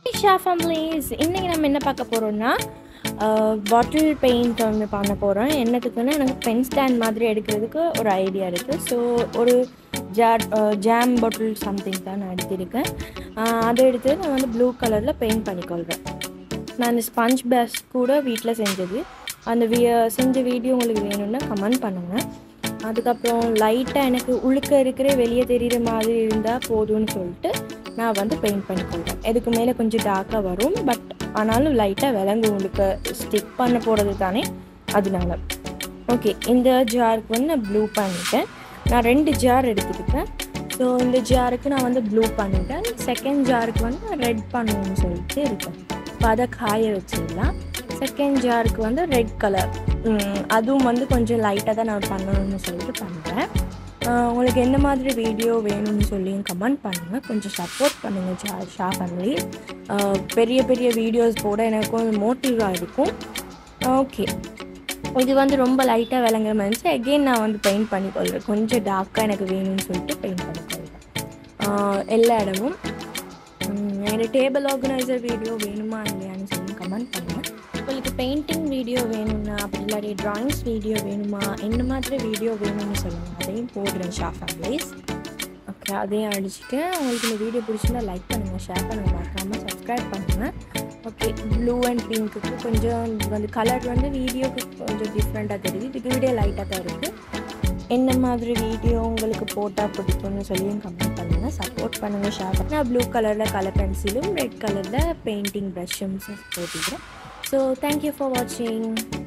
Shah families இன்றைக்கி நம்ம என்ன பார்க்க போகிறோம்னா பாட்டில் பெயிண்ட் வந்து பண்ண போகிறோம் என்னத்துக்குன்னா எனக்கு பென் ஸ்டாண்ட் மாதிரி எடுக்கிறதுக்கு ஒரு ஐடியா இருக்குது ஸோ ஒரு ஜார் ஜாம் பாட்டில் சம்திங் தான் நான் எடுத்திருக்கேன் அஹ் அதை எடுத்து நான் வந்து ப்ளூ கலரில் பெயிண்ட் பண்ணிக்கொள்கிறேன் நான் ஸ்பஞ்ச் பேஸ் கூட வீட்டில் செஞ்சது அந்த வி செஞ்ச வீடியோ உங்களுக்கு வேணும்னா கமெண்ட் பண்ணுங்கள் அதுக்கப்புறம் லைட்டாக எனக்கு உள்ளுக்க இருக்கிற வெளியே தெரிகிற மாதிரி இருந்தால் போதும்னு சொல்லிட்டு நான் வந்து பெயிண்ட் பண்ணிக்கொள்கிறேன் இதுக்கு மேலே கொஞ்சம் டார்க்காக வரும் பட் ஆனாலும் லைட்டாக விலங்கு உள்ளுக்க ஸ்டிக் பண்ண போகிறது தானே அதனால ஓகே இந்த ஜாருக்கு வந்து நான் ப்ளூ பண்ணிட்டேன் நான் ரெண்டு ஜார் எடுத்துக்கிட்டேன் ஸோ இந்த ஜாருக்கு நான் வந்து ப்ளூ பண்ணிட்டேன் செகண்ட் ஜாருக்கு வந்து ரெட் பண்ணணும்னு சொல்லிட்டு இருக்கேன் இப்போ அதை காய வச்சிடலாம் செகண்ட் ஜாருக்கு வந்து ரெட் கலர் அதுவும் வந்து கொஞ்சம் லைட்டாக தான் நான் பண்ணணும்னு சொல்லிட்டு பண்ணுறேன் உங்களுக்கு என்ன மாதிரி வீடியோ வேணும்னு சொல்லியும் கமெண்ட் பண்ணுங்கள் கொஞ்சம் சப்போர்ட் பண்ணுங்கள் ஷா ஷா ஃபேமிலி பெரிய பெரிய வீடியோஸ் போட எனக்கும் மோட்டிவாக இருக்கும் ஓகே இது வந்து ரொம்ப லைட்டாக விளங்குற மாதிரி இருந்துச்சு எகெயின் நான் வந்து பெயிண்ட் பண்ணிக்கொள்கிறேன் கொஞ்சம் டார்க்காக எனக்கு வேணும்னு சொல்லிட்டு பெயிண்ட் பண்ணிக்கொள்கிறேன் எல்லா இடமும் என்னோட டேபிள் ஆர்கனைசர் வீடியோ வேணுமா இல்லையான்னு சொல்லி கமெண்ட் பண்ணுங்கள் உங்களுக்கு பெயிண்டிங் வீடியோ வேணும்னா அப்படி இல்லாட்டி ட்ராயிங்ஸ் வீடியோ வேணுமா என்ன மாதிரி வீடியோ வேணும்னு சொல்லுங்கள் அதையும் போடுறேன் ஷா ஃபேமிலிஸ் ஓகே அதையும் அடிச்சுட்டு உங்களுக்கு இந்த வீடியோ பிடிச்சிருந்தா லைக் பண்ணுங்கள் ஷேர் பண்ணுங்கள் மறக்காமல் சப்ஸ்கிரைப் பண்ணுங்கள் ஓகே ப்ளூ அண்ட் பிங்க்குக்கு கொஞ்சம் வந்து கலர் வந்து வீடியோக்கு கொஞ்சம் டிஃப்ரெண்ட்டாக தெரியுது இதுக்கு வீடியோ லைட்டாக தான் இருக்குது என்ன மாதிரி வீடியோ உங்களுக்கு போட்டால் பிடிக்கும்னு சொல்லியும் கமெண்ட் பண்ணுங்கள் சப்போர்ட் பண்ணுங்கள் ஷேர் பண்ண நான் ப்ளூ கலரில் கலர் பென்சிலும் ரெட் கலரில் பெயிண்டிங் ப்ரஷ்ஷும் போட்டுக்கிறேன் ஸோ தேங்க்யூ ஃபார் வாட்சிங்